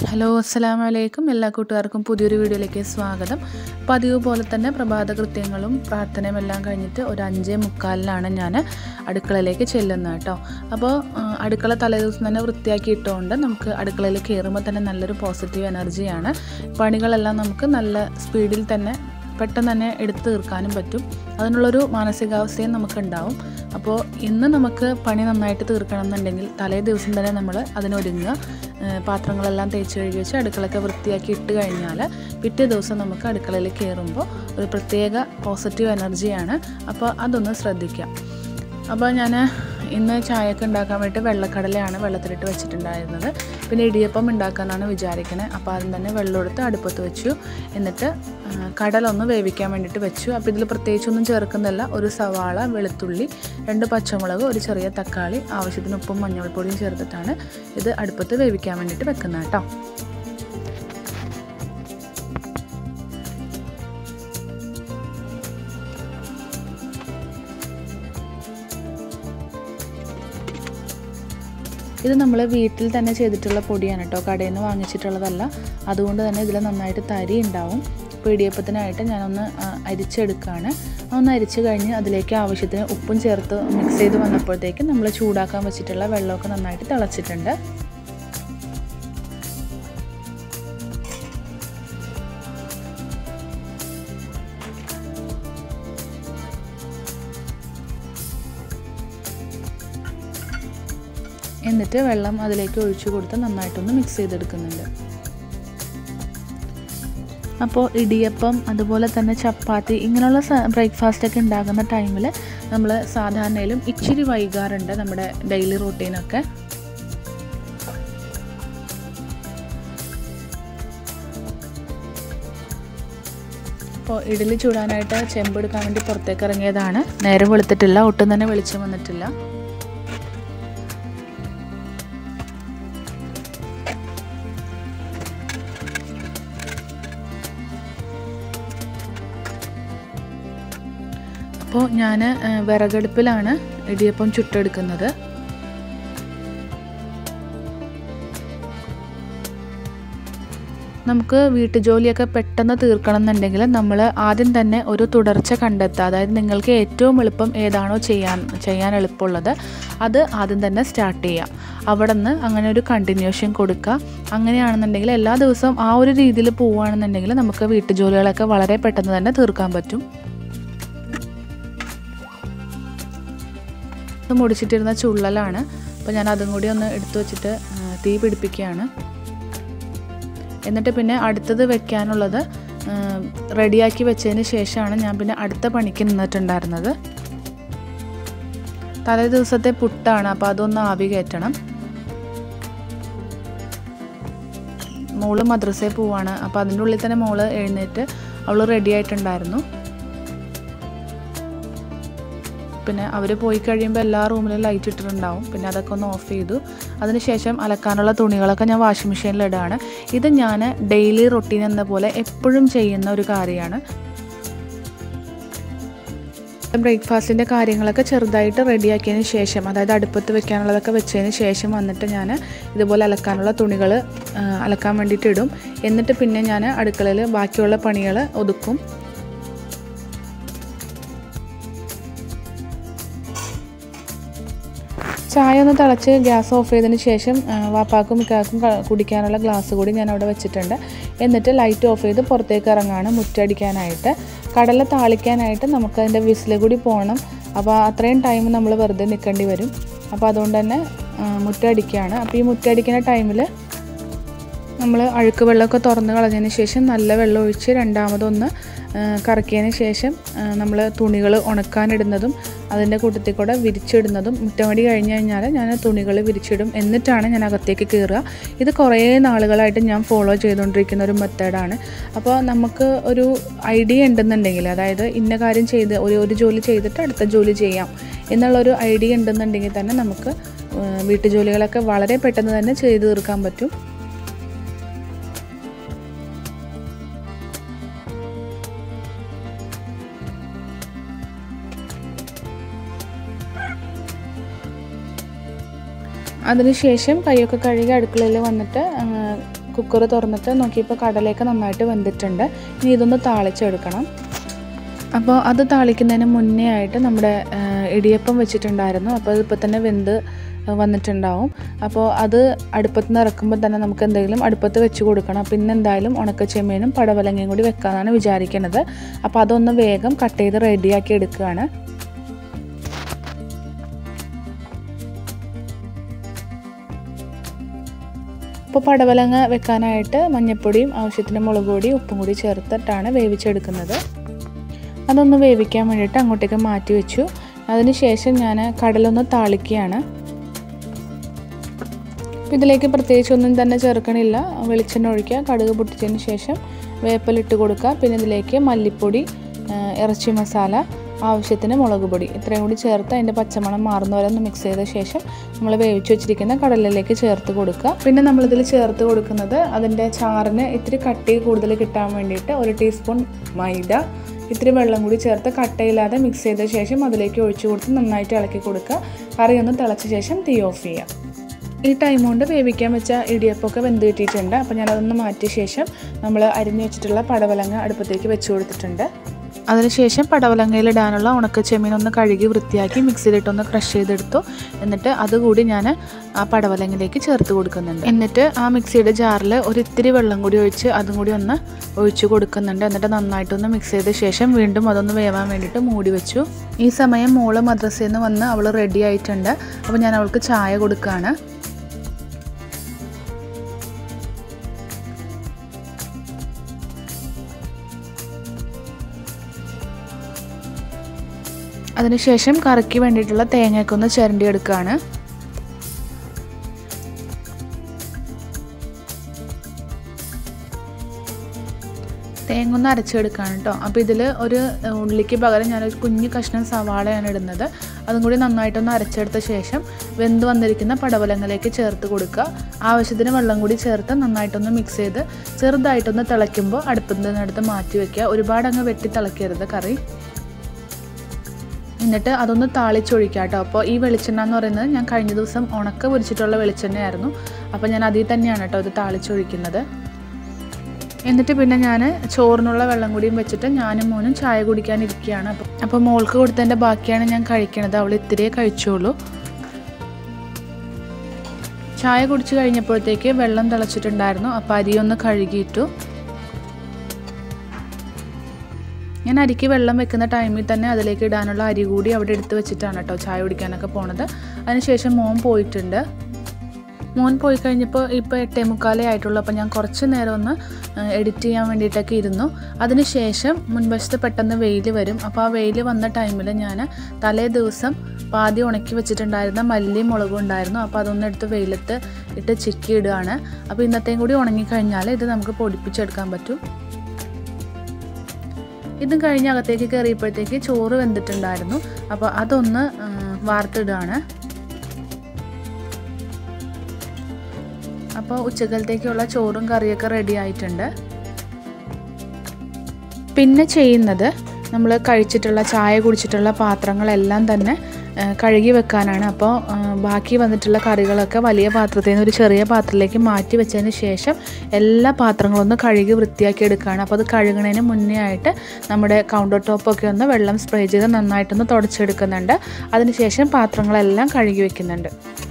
hello അസ്സലാമു അലൈക്കും എല്ലാ കൂട്ടുകാർക്കും പുതിയൊരു വീഡിയോയിലേക്ക് സ്വാഗതം പതിവ് പോലെ തന്നെ പ്രഭാത കൃത്യങ്ങളും പ്രാർത്ഥനയും എല്ലാം കഴിഞ്ഞിട്ട് ഒരു അഞ്ചേ മുക്കാലിനാണ് ഞാൻ അടുക്കളയിലേക്ക് ചെല്ലുന്നത് കേട്ടോ അപ്പോൾ ആ, അടുക്കള തലേദിവസം തന്നെ വൃത്തിയാക്കി ഇട്ടുകൊണ്ട് നമുക്ക് അടുക്കളയിൽ കയറുമ്പോൾ തന്നെ നല്ലൊരു പോസിറ്റീവ് എനർജിയാണ് പണികളെല്ലാം നമുക്ക് നല്ല സ്പീഡിൽ തന്നെ പെട്ടെന്ന് തന്നെ എടുത്തു തീർക്കാനും പറ്റും അതിനുള്ളൊരു മാനസികാവസ്ഥയും നമുക്കുണ്ടാവും അപ്പോൾ ഇന്ന് നമുക്ക് പണി നന്നായിട്ട് തീർക്കണം എന്നുണ്ടെങ്കിൽ തലേ ദിവസം തന്നെ നമ്മൾ അതിനൊരുങ്ങുക ഏഹ് പാത്രങ്ങളെല്ലാം തേച്ച് കഴുകി വെച്ച് അടുക്കളയൊക്കെ വൃത്തിയാക്കി ഇട്ട് കഴിഞ്ഞാൽ പിറ്റേ ദിവസം നമുക്ക് അടുക്കളയിൽ കയറുമ്പോൾ ഒരു പ്രത്യേക പോസിറ്റീവ് എനർജിയാണ് അപ്പോൾ അതൊന്ന് ശ്രദ്ധിക്കാം അപ്പോൾ ഞാൻ ഇന്ന് ചായയൊക്കെ ഉണ്ടാക്കാൻ വേണ്ടിയിട്ട് വെള്ളക്കടലയാണ് വെള്ളത്തിലിട്ട് വെച്ചിട്ടുണ്ടായിരുന്നത് പിന്നെ ഇടിയപ്പം ഉണ്ടാക്കാമെന്നാണ് വിചാരിക്കണേ അപ്പോൾ ആദ്യം തന്നെ വെള്ളം എടുത്ത് അടുപ്പത്ത് വെച്ചു എന്നിട്ട് ആ, കടലൊന്ന് വേവിക്കാൻ വേണ്ടിയിട്ട് വെച്ചു അപ്പോൾ ഇതിൽ പ്രത്യേകിച്ചൊന്നും ചേർക്കുന്നില്ല ഒരു സവാള വെളുത്തുള്ളി രണ്ട് പച്ചമുളക് ഒരു ചെറിയ തക്കാളി ആവശ്യത്തിന് ഉപ്പും മഞ്ഞൾപ്പൊടിയും ചേർത്തിട്ടാണ് ഇത് അടുപ്പത്ത് വേവിക്കാൻ വേണ്ടിയിട്ട് വെക്കുന്നത് കേട്ടോ ഇത് നമ്മൾ വീട്ടിൽ തന്നെ ചെയ്തിട്ടുള്ള പൊടിയാണ് കേട്ടോ കടയിൽ നിന്ന് വാങ്ങിച്ചിട്ടുള്ളതല്ല അതുകൊണ്ട് തന്നെ ഇതിൽ നന്നായിട്ട് തരി ഉണ്ടാവും ഇപ്പോൾ ഇടിയപ്പത്തിനായിട്ട് ഞാനൊന്ന് ആ, അരിച്ചെടുക്കുകയാണ് ഒന്ന് അരിച്ച് കഴിഞ്ഞ് അതിലേക്ക് ആവശ്യത്തിന് ഉപ്പും ചേർത്ത് മിക്സ് ചെയ്ത് വന്നപ്പോഴത്തേക്കും നമ്മൾ ചൂടാക്കാൻ വെച്ചിട്ടുള്ള വെള്ളമൊക്കെ നന്നായിട്ട് തിളച്ചിട്ടുണ്ട് എന്നിട്ട് വെള്ളം അതിലേക്ക് ഒഴിച്ചു കൊടുത്ത് നന്നായിട്ടൊന്ന് മിക്സ് ചെയ്തെടുക്കുന്നുണ്ട് അപ്പോൾ ഇടിയപ്പം അതുപോലെ തന്നെ ചപ്പാത്തി ഇങ്ങനെയുള്ള ബ്രേക്ക്ഫാസ്റ്റൊക്കെ ഉണ്ടാകുന്ന ടൈമിൽ നമ്മൾ സാധാരണയിലും ഇച്ചിരി വൈകാറുണ്ട് നമ്മുടെ ഡെയിലി റൂട്ടീനൊക്കെ അപ്പോൾ ഇഡലി ചൂടാനായിട്ട് ചെമ്പെടുക്കാൻ വേണ്ടി പുറത്തേക്ക് ഇറങ്ങിയതാണ് നേരം വെളുത്തിട്ടില്ല ഒട്ടും തന്നെ വെളിച്ചം വന്നിട്ടില്ല അപ്പോൾ ഞാൻ വിറകടുപ്പിലാണ് ഇടിയപ്പം ചുട്ടെടുക്കുന്നത് നമുക്ക് വീട്ടുജോലിയൊക്കെ പെട്ടെന്ന് തീർക്കണം എന്നുണ്ടെങ്കിൽ നമ്മൾ ആദ്യം തന്നെ ഒരു തുടർച്ച കണ്ടെത്തുക അതായത് നിങ്ങൾക്ക് ഏറ്റവും എളുപ്പം ഏതാണോ ചെയ്യാൻ ചെയ്യാൻ എളുപ്പമുള്ളത് അത് ആദ്യം തന്നെ സ്റ്റാർട്ട് ചെയ്യുക അവിടെ നിന്ന് അങ്ങനെ ഒരു കണ്ടിന്യൂഷൻ കൊടുക്കുക അങ്ങനെയാണെന്നുണ്ടെങ്കിൽ എല്ലാ ദിവസവും ആ ഒരു രീതിയിൽ പോവുകയാണെന്നുണ്ടെങ്കിൽ നമുക്ക് വീട്ടുജോലികളൊക്കെ വളരെ പെട്ടെന്ന് തന്നെ തീർക്കാൻ പറ്റും ഇത് മുടിച്ചിട്ടിരുന്ന ചുള്ളലാണ് അപ്പോൾ ഞാൻ അതും കൂടി ഒന്ന് എടുത്തു വെച്ചിട്ട് ആ, തീ പിടിപ്പിക്കുകയാണ് എന്നിട്ട് പിന്നെ അടുത്തത് വെക്കാനുള്ളത് ആ, റെഡിയാക്കി വെച്ചതിന് ശേഷമാണ് ഞാൻ പിന്നെ അടുത്ത പണിക്ക് നിന്നിട്ടുണ്ടായിരുന്നത് തലേ ദിവസത്തെ പുട്ടാണ് അപ്പോൾ അതൊന്ന് ആവി കയറ്റണം മോള് മദ്രസയിൽ പോവാണ് അപ്പോൾ അതിൻ്റെ ഉള്ളിൽ തന്നെ മോള് എഴുന്നേറ്റ് അവൾ റെഡി ആയിട്ടുണ്ടായിരുന്നു പിന്നെ അവർ പോയി കഴിയുമ്പോൾ എല്ലാ റൂമിലും ലൈറ്റ് ഇട്ടിട്ടുണ്ടാവും പിന്നെ അതൊക്കെ ഒന്ന് ഓഫ് ചെയ്തു അതിനുശേഷം അലക്കാനുള്ള തുണികളൊക്കെ ഞാൻ വാഷിംഗ് മെഷീനിൽ ഇടുകയാണ് ഇത് ഞാൻ ഡെയിലി റൊട്ടീൻ എന്ന പോലെ എപ്പോഴും ചെയ്യുന്ന ഒരു കാര്യമാണ് ബ്രേക്ക്ഫാസ്റ്റിൻ്റെ കാര്യങ്ങളൊക്കെ ചെറുതായിട്ട് റെഡിയാക്കിയതിന് ശേഷം അതായത് അടുപ്പത്ത് വെക്കാനുള്ളതൊക്കെ വെച്ചതിന് ശേഷം വന്നിട്ട് ഞാൻ ഇതുപോലെ അലക്കാനുള്ള തുണികൾ അലക്കാൻ വേണ്ടിയിട്ട് ഇടും എന്നിട്ട് പിന്നെ ഞാൻ അടുക്കളയിൽ ബാക്കിയുള്ള പണികൾ ഒതുക്കും ചായ ഒന്ന് തിളച്ച് ഗ്യാസ് ഓഫ് ചെയ്തതിന് ശേഷം ആ, വാപ്പാക്കും മിക്കാക്കും ക- കുടിക്കാനുള്ള ഗ്ലാസ് കൂടി ഞാൻ അവിടെ വെച്ചിട്ടുണ്ട് എന്നിട്ട് ലൈറ്റ് ഓഫ് ചെയ്ത് പുറത്തേക്ക് ഇറങ്ങാണ് മുറ്റടിക്കാനായിട്ട് കടല താളിക്കാനായിട്ട് നമുക്ക് അതിൻ്റെ വിസിൽ കൂടി പോകണം അപ്പോൾ അത്രയും ടൈം നമ്മൾ വെറുതെ നിൽക്കേണ്ടി വരും അപ്പോൾ അതുകൊണ്ട് തന്നെ ആ, മുറ്റടിക്കുകയാണ് അപ്പോൾ ഈ മുറ്റടിക്കുന്ന ടൈമിൽ നമ്മൾ അഴുക്ക് വെള്ളമൊക്കെ തുറന്ന് കളഞ്ഞതിന് ശേഷം നല്ല വെള്ളം ഒഴിച്ച് രണ്ടാമതൊന്ന് ആ, കറക്കിയതിന് ശേഷം നമ്മൾ തുണികൾ ഉണക്കാനിടുന്നതും അതിൻ്റെ കൂട്ടത്തിൽ കൂടെ വിരിച്ചിടുന്നതും മുറ്റമടി കഴിഞ്ഞ് കഴിഞ്ഞാൽ ഞാൻ തുണികൾ വിരിച്ചിടും എന്നിട്ടാണ് ഞാൻ അകത്തേക്ക് കയറുക ഇത് കുറേ നാളുകളായിട്ട് ഞാൻ ഫോളോ ചെയ്തുകൊണ്ടിരിക്കുന്ന ഒരു മെത്തേഡാണ് അപ്പോൾ നമുക്ക് ഒരു ഐഡിയ ഉണ്ടെന്നുണ്ടെങ്കിൽ അതായത് ഇന്ന കാര്യം ചെയ്ത് ഒരു ഒരു ജോലി ചെയ്തിട്ട് അടുത്ത ജോലി ചെയ്യാം എന്നുള്ളൊരു ഐഡിയ ഉണ്ടെന്നുണ്ടെങ്കിൽ തന്നെ നമുക്ക് ആ, വീട്ടുജോലികളൊക്കെ വളരെ പെട്ടെന്ന് തന്നെ ചെയ്തു തീർക്കാൻ പറ്റും അതിനുശേഷം കൈയൊക്കെ കഴുകി അടുക്കളയിൽ വന്നിട്ട് ആ, കുക്കർ തുറന്നിട്ട് നോക്കിയപ്പോൾ കടലയൊക്കെ നന്നായിട്ട് വെന്തിട്ടുണ്ട് ഇനി ഇതൊന്ന് താളിച്ചെടുക്കണം അപ്പോൾ അത് താളിക്കുന്നതിന് മുന്നേ ആയിട്ട് നമ്മുടെ ആ, ഇടിയപ്പം വെച്ചിട്ടുണ്ടായിരുന്നു അപ്പോൾ അതിപ്പോൾ തന്നെ വെന്ത് വന്നിട്ടുണ്ടാവും അപ്പോൾ അത് അടുപ്പത്ത് നിന്ന് ഇറക്കുമ്പോൾ തന്നെ നമുക്ക് എന്തെങ്കിലും അടുപ്പത്ത് വെച്ച് കൊടുക്കണം അപ്പോൾ ഇന്ന് എന്തായാലും ഉണക്കച്ചെമ്മീനും പടവലങ്ങയും കൂടി വെക്കാനാണ് വിചാരിക്കുന്നത് അപ്പോൾ അതൊന്ന് വേഗം കട്ട് ചെയ്ത് റെഡിയാക്കി എടുക്കുകയാണ് ഇപ്പോൾ പടവലങ്ങ വെക്കാനായിട്ട് മഞ്ഞൾപ്പൊടിയും ആവശ്യത്തിന് മുളക് പൊടിയും ഉപ്പും കൂടി ചേർത്തിട്ടാണ് വേവിച്ചെടുക്കുന്നത് അതൊന്ന് വേവിക്കാൻ വേണ്ടിയിട്ട് അങ്ങോട്ടേക്ക് മാറ്റി വെച്ചു അതിന് ശേഷം ഞാൻ കടലൊന്ന് താളിക്കുകയാണ് അപ്പോൾ ഇതിലേക്ക് പ്രത്യേകിച്ചൊന്നും തന്നെ ചേർക്കണില്ല വെളിച്ചെണ്ണ ഒഴിക്കുക കടുക് പൊട്ടിച്ചതിന് ശേഷം വേപ്പലിട്ട് കൊടുക്കുക പിന്നെ ഇതിലേക്ക് മല്ലിപ്പൊടി ആ, ഇറച്ചി മസാല ആവശ്യത്തിന് മുളക് പൊടി ഇത്രയും കൂടി ചേർത്ത് അതിൻ്റെ പച്ചമണം മാറുന്ന വരെ ഒന്ന് മിക്സ് ചെയ്ത ശേഷം നമ്മൾ വേവിച്ച് വെച്ചിരിക്കുന്ന കടലിലേക്ക് ചേർത്ത് കൊടുക്കുക പിന്നെ നമ്മളിതിൽ ചേർത്ത് കൊടുക്കുന്നത് അതിൻ്റെ ചാറിന് ഇത്തിരി കട്ടി കൂടുതൽ കിട്ടാൻ വേണ്ടിയിട്ട് ഒരു ടീസ്പൂൺ മൈദ ഇത്തിരി വെള്ളം കൂടി ചേർത്ത് കട്ടയില്ലാതെ മിക്സ് ചെയ്ത ശേഷം അതിലേക്ക് ഒഴിച്ചു കൊടുത്ത് നന്നായിട്ട് ഇളക്കി കൊടുക്കുക കറി ഒന്ന് തിളച്ച ശേഷം തീ ഓഫ് ചെയ്യാം ഈ ടൈം കൊണ്ട് വേവിക്കാൻ വെച്ച ഇടിയപ്പമൊക്കെ വെന്ത് കിട്ടിയിട്ടുണ്ട് അപ്പോൾ ഞാനതൊന്ന് മാറ്റിയ ശേഷം നമ്മൾ അരിഞ്ഞു വെച്ചിട്ടുള്ള പടവലങ്ങ അടുപ്പത്തേക്ക് വെച്ച് കൊടുത്തിട്ടുണ്ട് അതിനുശേഷം പടവലങ്ങയിലിടാനുള്ള ഉണക്ക ചെമ്മീൻ ഒന്ന് കഴുകി വൃത്തിയാക്കി മിക്സിയിലിട്ടൊന്ന് ക്രഷ് ചെയ്തെടുത്തു എന്നിട്ട് അതുകൂടി ഞാൻ ആ പടവലങ്ങയിലേക്ക് ചേർത്ത് കൊടുക്കുന്നുണ്ട് എന്നിട്ട് ആ മിക്സിയുടെ ജാറിൽ ഒരു ഇത്തിരി വെള്ളം കൂടി ഒഴിച്ച് അതും കൂടി ഒന്ന് ഒഴിച്ച് കൊടുക്കുന്നുണ്ട് എന്നിട്ട് നന്നായിട്ടൊന്ന് മിക്സ് ചെയ്ത ശേഷം വീണ്ടും അതൊന്ന് വേവാൻ വേണ്ടിയിട്ട് മൂടി വെച്ചു ഈ സമയം മോള് മദ്രസയിൽ നിന്ന് വന്ന് അവൾ റെഡി ആയിട്ടുണ്ട് അപ്പോൾ ഞാൻ അവൾക്ക് ചായ കൊടുക്കുകയാണ് അതിനുശേഷം കറിക്ക് വേണ്ടിയിട്ടുള്ള തേങ്ങയൊക്കെ ഒന്ന് ചിരണ്ടി എടുക്കുകയാണ് തേങ്ങ ഒന്ന് അരച്ചെടുക്കുകയാണ് കേട്ടോ അപ്പോൾ ഇതിൽ ഒരു ഉള്ളിക്ക് പകരം ഞാനൊരു കുഞ്ഞു കഷ്ണം സവാളയാണ് ഇടുന്നത് അതും കൂടി നന്നായിട്ടൊന്ന് അരച്ചെടുത്ത ശേഷം വെന്ത് വന്നിരിക്കുന്ന പടവലങ്ങളിലേക്ക് ചേർത്ത് കൊടുക്കുക ആവശ്യത്തിന് വെള്ളം കൂടി ചേർത്ത് നന്നായിട്ടൊന്ന് മിക്സ് ചെയ്ത് ചെറുതായിട്ടൊന്ന് തിളയ്ക്കുമ്പോൾ അടുപ്പിൽ നിന്നെടുത്ത് മാറ്റി വയ്ക്കുക ഒരുപാട് അങ്ങ് വെട്ടി തിളയ്ക്കരുത് കറി എന്നിട്ട് അതൊന്ന് താളിച്ചൊഴിക്കുക കേട്ടോ അപ്പോൾ ഈ വെളിച്ചെണ്ണ എന്ന് പറയുന്നത് ഞാൻ കഴിഞ്ഞ ദിവസം ഉണക്ക പൊരിച്ചിട്ടുള്ള വെളിച്ചെണ്ണയായിരുന്നു അപ്പോൾ ഞാൻ അതിൽ തന്നെയാണ് കേട്ടോ ഇത് താളിച്ചൊഴിക്കുന്നത് എന്നിട്ട് പിന്നെ ഞാൻ ചോറിനുള്ള വെള്ളം കൂടിയും വെച്ചിട്ട് ഞാനും മോനും ചായ കുടിക്കാനിരിക്കുകയാണ് അപ്പോൾ അപ്പോൾ മോൾക്ക് കൊടുത്തതിൻ്റെ ബാക്കിയാണ് ഞാൻ കഴിക്കണത് അവൾ ഇത്തിരിയേ കഴിച്ചോളൂ ചായ കുടിച്ച് കഴിഞ്ഞപ്പോഴത്തേക്ക് വെള്ളം തിളച്ചിട്ടുണ്ടായിരുന്നു അപ്പോൾ അരിയൊന്ന് കഴുകിയിട്ടു ഞാൻ അരിക്ക് വെള്ളം വെക്കുന്ന ടൈമിൽ തന്നെ അതിലേക്ക് ഇടാനുള്ള അരി കൂടി അവിടെ എടുത്ത് വെച്ചിട്ടാണ് കേട്ടോ ചായ കുടിക്കാനൊക്കെ പോണത് അതിനുശേഷം മോൻ പോയിട്ടുണ്ട് മോൻ പോയി കഴിഞ്ഞപ്പോൾ ഇപ്പോൾ എട്ടേ മുക്കാലേ ആയിട്ടുള്ളൂ അപ്പോൾ ഞാൻ കുറച്ച് നേരം ഒന്ന് എഡിറ്റ് ചെയ്യാൻ വേണ്ടിയിട്ടൊക്കെ ഇരുന്നു അതിനുശേഷം മുൻവശത്ത് പെട്ടെന്ന് വെയിൽ വരും അപ്പോൾ ആ വെയിൽ വന്ന ടൈമിൽ ഞാൻ തലേ ദിവസം പാതി ഉണക്കി വെച്ചിട്ടുണ്ടായിരുന്ന മല്ലിയും മുളകും ഉണ്ടായിരുന്നു അപ്പോൾ അതൊന്നും എടുത്ത് വെയിലത്ത് ഇട്ട് ചിക്കി ഇടുകയാണ് അപ്പോൾ ഇന്നത്തെയും കൂടി ഉണങ്ങിക്കഴിഞ്ഞാൽ ഇത് നമുക്ക് പൊടിപ്പിച്ചെടുക്കാൻ പറ്റും ഇതും കഴിഞ്ഞ് അകത്തേക്ക് കയറിയപ്പോഴത്തേക്ക് ചോറ് വെന്തിട്ടുണ്ടായിരുന്നു അപ്പോൾ അതൊന്ന് ആ, വാർത്തിടുകയാണ് അപ്പോൾ ഉച്ചക്കലത്തേക്കുള്ള ചോറും കറിയൊക്കെ റെഡി ആയിട്ടുണ്ട് പിന്നെ ചെയ്യുന്നത് നമ്മൾ കഴിച്ചിട്ടുള്ള ചായ കുടിച്ചിട്ടുള്ള പാത്രങ്ങളെല്ലാം തന്നെ ആ, കഴുകി വെക്കാനാണ് അപ്പോൾ ആ, ബാക്കി വന്നിട്ടുള്ള കറികളൊക്കെ വലിയ പാത്രത്തിൽ നിന്ന് ഒരു ചെറിയ പാത്രത്തിലേക്ക് മാറ്റി വെച്ചതിന് ശേഷം എല്ലാ പാത്രങ്ങളും ഒന്ന് കഴുകി വൃത്തിയാക്കി എടുക്കുകയാണ് അപ്പോൾ അത് കഴുകുന്നതിന് മുന്നേ ആയിട്ട് നമ്മുടെ കൗണ്ടർ ടോപ്പൊക്കെ ഒന്ന് വെള്ളം സ്പ്രേ ചെയ്ത് നന്നായിട്ടൊന്ന് തുടച്ചെടുക്കുന്നുണ്ട് അതിനുശേഷം പാത്രങ്ങളെല്ലാം കഴുകി വെക്കുന്നുണ്ട്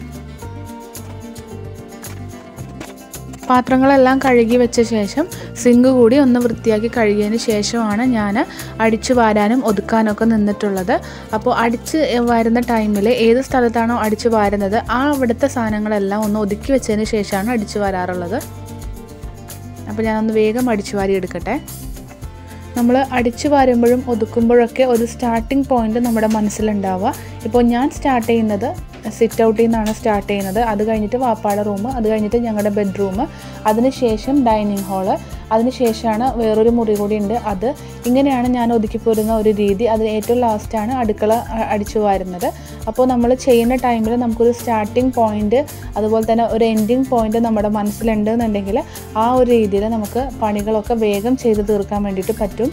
പാത്രങ്ങളെല്ലാം കഴുകി വെച്ച ശേഷം സിങ്ക് കൂടി ഒന്ന് വൃത്തിയാക്കി കഴുകിയതിന് ശേഷമാണ് ഞാൻ അടിച്ചു വാരാനും ഒതുക്കാനൊക്കെ നിന്നിട്ടുള്ളത് അപ്പോൾ അടിച്ച് വരുന്ന ടൈമിൽ ഏത് സ്ഥലത്താണോ അടിച്ചു വാരുന്നത് ആ അവിടുത്തെ സാധനങ്ങളെല്ലാം ഒന്ന് ഒതുക്കി വെച്ചതിന് ശേഷമാണ് അടിച്ചു വാരാറുള്ളത് അപ്പോൾ ഞാനൊന്ന് വേഗം അടിച്ചു വാരി എടുക്കട്ടെ നമ്മൾ അടിച്ചു വാരുമ്പോഴും ഒതുക്കുമ്പോഴൊക്കെ ഒരു സ്റ്റാർട്ടിംഗ് പോയിന്റ് നമ്മുടെ മനസ്സിലുണ്ടാവുക ഇപ്പോൾ ഞാൻ സ്റ്റാർട്ട് ചെയ്യുന്നത് സിറ്റ് ഔട്ടിൽ നിന്നാണ് സ്റ്റാർട്ട് ചെയ്യുന്നത് അത് കഴിഞ്ഞിട്ട് വാപ്പാടെ റൂം അത് കഴിഞ്ഞിട്ട് ഞങ്ങളുടെ ബെഡ്റൂം അതിനുശേഷം ഡൈനിങ് ഹാള് അതിനുശേഷമാണ് വേറൊരു മുറി കൂടി ഉണ്ട് അത് ഇങ്ങനെയാണ് ഞാൻ ഒതുക്കി പോരുന്ന ഒരു രീതി അത് ഏറ്റവും ലാസ്റ്റാണ് അടുക്കള അ- അടിച്ചു വാരുന്നത് അപ്പോൾ നമ്മൾ ചെയ്യുന്ന ടൈമിൽ നമുക്കൊരു സ്റ്റാർട്ടിംഗ് പോയിന്റ് അതുപോലെ തന്നെ ഒരു എൻഡിങ് പോയിന്റ് നമ്മുടെ മനസ്സിലുണ്ട് എന്നുണ്ടെങ്കിൽ ആ ഒരു രീതിയിൽ നമുക്ക് പണികളൊക്കെ വേഗം ചെയ്ത് തീർക്കാൻ വേണ്ടിയിട്ട് പറ്റും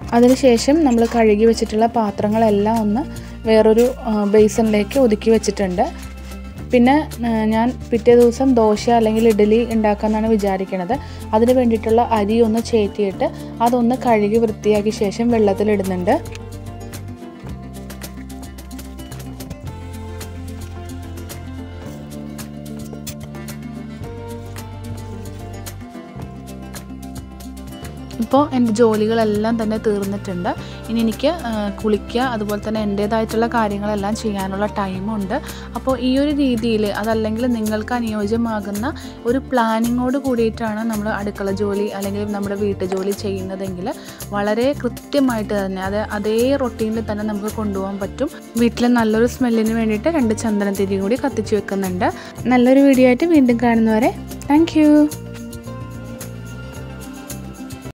അതിനുശേഷം നമ്മൾ കഴുകി വെച്ചിട്ടുള്ള പാത്രങ്ങളെല്ലാം ഒന്ന് വേറൊരു ബേസണിലേക്ക് ഒതുക്കി വെച്ചിട്ടുണ്ട് പിന്നെ ആ, ഞാൻ പിറ്റേ ദിവസം ദോശ അല്ലെങ്കിൽ ഇഡ്ഡലി ഉണ്ടാക്കാമെന്നാണ് വിചാരിക്കുന്നത് അതിന് വേണ്ടിയിട്ടുള്ള അരി ഒന്ന് ചേറ്റിയിട്ട് അതൊന്ന് കഴുകി വൃത്തിയാക്കിയ ശേഷം വെള്ളത്തിലിടുന്നുണ്ട് ഇപ്പോൾ എൻ്റെ ജോലികളെല്ലാം തന്നെ തീർന്നിട്ടുണ്ട് ഇനി എനിക്ക് ആ, കുളിക്കുക അതുപോലെ തന്നെ എൻ്റേതായിട്ടുള്ള കാര്യങ്ങളെല്ലാം ചെയ്യാനുള്ള ടൈമുണ്ട് അപ്പോൾ ഈ ഒരു രീതിയിൽ അതല്ലെങ്കിൽ നിങ്ങൾക്ക് അനുയോജ്യമാകുന്ന ഒരു പ്ലാനിങ്ങോട് കൂടിയിട്ടാണ് നമ്മൾ അടുക്കള ജോലി അല്ലെങ്കിൽ നമ്മുടെ വീട്ടു ജോലി ചെയ്യുന്നതെങ്കിൽ വളരെ കൃത്യമായിട്ട് തന്നെ അത് അതേ റൊട്ടീനിൽ തന്നെ നമുക്ക് കൊണ്ടുപോകാൻ പറ്റും വീട്ടിൽ നല്ലൊരു സ്മെല്ലിന് വേണ്ടിയിട്ട് രണ്ട് ചന്ദനത്തിരി കൂടി കത്തിച്ച് വെക്കുന്നുണ്ട് നല്ലൊരു വീഡിയോ ആയിട്ട് വീണ്ടും കാണുന്നവരെ താങ്ക്